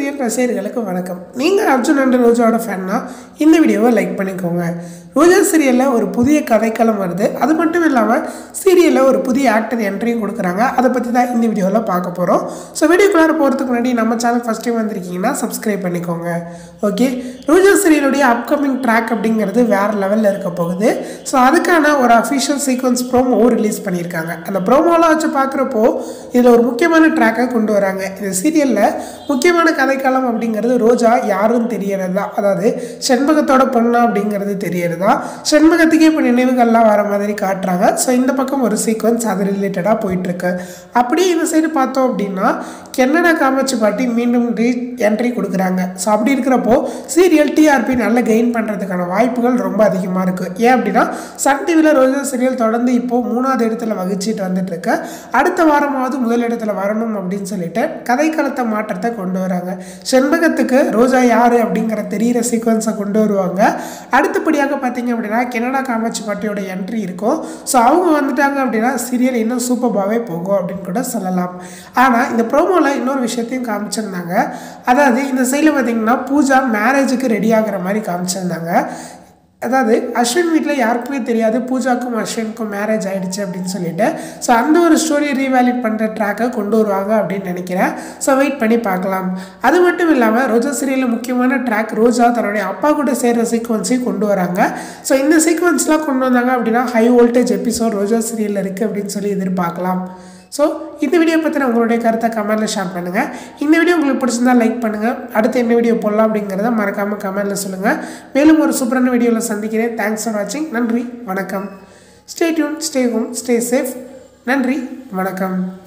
serial ரசிகர்களுக்கு வணக்கம் நீங்கள் அர்ஜுன் அண்ட் ரோஜாவோட ஃபேன்னா இந்த வீடியோவை லைக் பண்ணிக்கோங்க ரோஜா சீரியலில் ஒரு புதிய கதைக்களம் வருது அது மட்டும் இல்லாமல் சீரியலில் ஒரு புதிய ஆக்டர் என்ட்ரியும் கொடுக்குறாங்க அதை பற்றி தான் இந்த வீடியோவில் பார்க்க போகிறோம் ஸோ வீடியோக்குள்ளார போகிறதுக்கு முன்னாடி நம்ம சேனல் ஃபஸ்ட் டைம் வந்திருக்கீங்கன்னா சப்ஸ்கிரைப் பண்ணிக்கோங்க ஓகே ரோஜா சீரியலுடைய அப்கமிங் ட்ராக் அப்படிங்கிறது வேறு லெவலில் இருக்க போகுது ஸோ அதுக்கான ஒரு அஃபிஷியல் சீக்வன்ஸ் ப்ரோமோ ரிலீஸ் பண்ணியிருக்காங்க அந்த ப்ரோமோலாம் வச்சு பார்க்குறப்போ இதில் ஒரு முக்கியமான ட்ராக்கை கொண்டு வராங்க இந்த சீரியலில் முக்கியமான கதைக்களம் அப்படிங்கிறது ரோஜா யாருன்னு தெரியறது தான் அதாவது செண்பகத்தோட பொண்ணா அப்படிங்கிறது தெரியறது தான் செண்பகத்துக்கே இப்போ நினைவுகள்லாம் வர மாதிரி காட்டுறாங்க ஸோ இந்த பக்கம் ஒரு சீக்வன்ஸ் அது ரிலேட்டடாக போயிட்டுருக்கு அப்படியே இந்த சைடு பார்த்தோம் அப்படின்னா கென்னடா காமாட்சி பாட்டி மீண்டும் ரீ என்ட்ரி கொடுக்குறாங்க ஸோ அப்படி இருக்கிறப்போ சீரியல் டிஆர்பி நல்ல கெயின் பண்ணுறதுக்கான வாய்ப்புகள் ரொம்ப அதிகமாக இருக்குது ஏன் அப்படின்னா சன் டிவியில் ரோஜா சீரியல் தொடர்ந்து இப்போது மூணாவது இடத்துல வகிச்சிட்டு வந்துட்டுருக்கு அடுத்த வாரமாவது முதல் இடத்துல வரணும் அப்படின்னு சொல்லிட்டு கதைக்களத்தை மாற்றத்தை கொண்டு வராங்க செண்பகத்துக்கு ரோஜா யார் அப்படிங்கிற தெரிகிற சீக்வன்ஸை கொண்டு வருவாங்க அடுத்தபடியாக பார்த்தீங்க அப்படின்னா கெனடா காமாட்சி பாட்டியோட என்ட்ரி இருக்கும் ஸோ அவங்க வந்துட்டாங்க அப்படின்னா சீரியல் இன்னும் சூப்பர்பாகவே போகும் அப்படின்னு கூட சொல்லலாம் ஆனால் இந்த ப்ரோமோவில் இன்னொரு விஷயத்தையும் காமிச்சிருந்தாங்க அதாவது இந்த சைடில் பார்த்தீங்கன்னா பூஜா மேரேஜுக்கு ரெடி ஆகுற மாதிரி காமிச்சிருந்தாங்க அதாவது அஸ்வின் வீட்டில் யாருக்குமே தெரியாது பூஜாக்கும் அஸ்வினுக்கும் மேரேஜ் ஆகிடுச்சு அப்படின்னு சொல்லிட்டு ஸோ அந்த ஒரு ஸ்டோரியை ரீவேலிட் பண்ணுற ட்ராக்கை கொண்டு வருவாங்க அப்படின்னு நினைக்கிறேன் ஸோ வெயிட் பண்ணி பார்க்கலாம் அது மட்டும் இல்லாமல் ரோஜா சீரியலில் முக்கியமான ட்ராக் ரோஜா தன்னுடைய அப்பா கூட சேர்கிற சீக்வன்ஸையும் கொண்டு வராங்க ஸோ இந்த சீக்வன்ஸ்லாம் கொண்டு வந்தாங்க அப்படின்னா ஹை வோல்டேஜ் எபிசோட் ரோஜா சீரியலில் இருக்குது அப்படின்னு சொல்லி எதிர்பார்க்கலாம் ஸோ இந்த வீடியோ பற்றின உங்களுடைய கருத்தை கமெண்ட்டில் ஷேர் பண்ணுங்கள் இந்த வீடியோ உங்களுக்கு பிடிச்சிருந்தா லைக் பண்ணுங்கள் அடுத்து என்ன வீடியோ போடலாம் அப்படிங்கிறத மறக்காமல் கமெண்ட்டில் சொல்லுங்கள் மேலும் ஒரு சூப்பரான வீடியோவில் சந்திக்கிறேன் தேங்க்ஸ் ஃபார் வாட்சிங் நன்றி வணக்கம் stay tuned stay home stay safe நன்றி வணக்கம்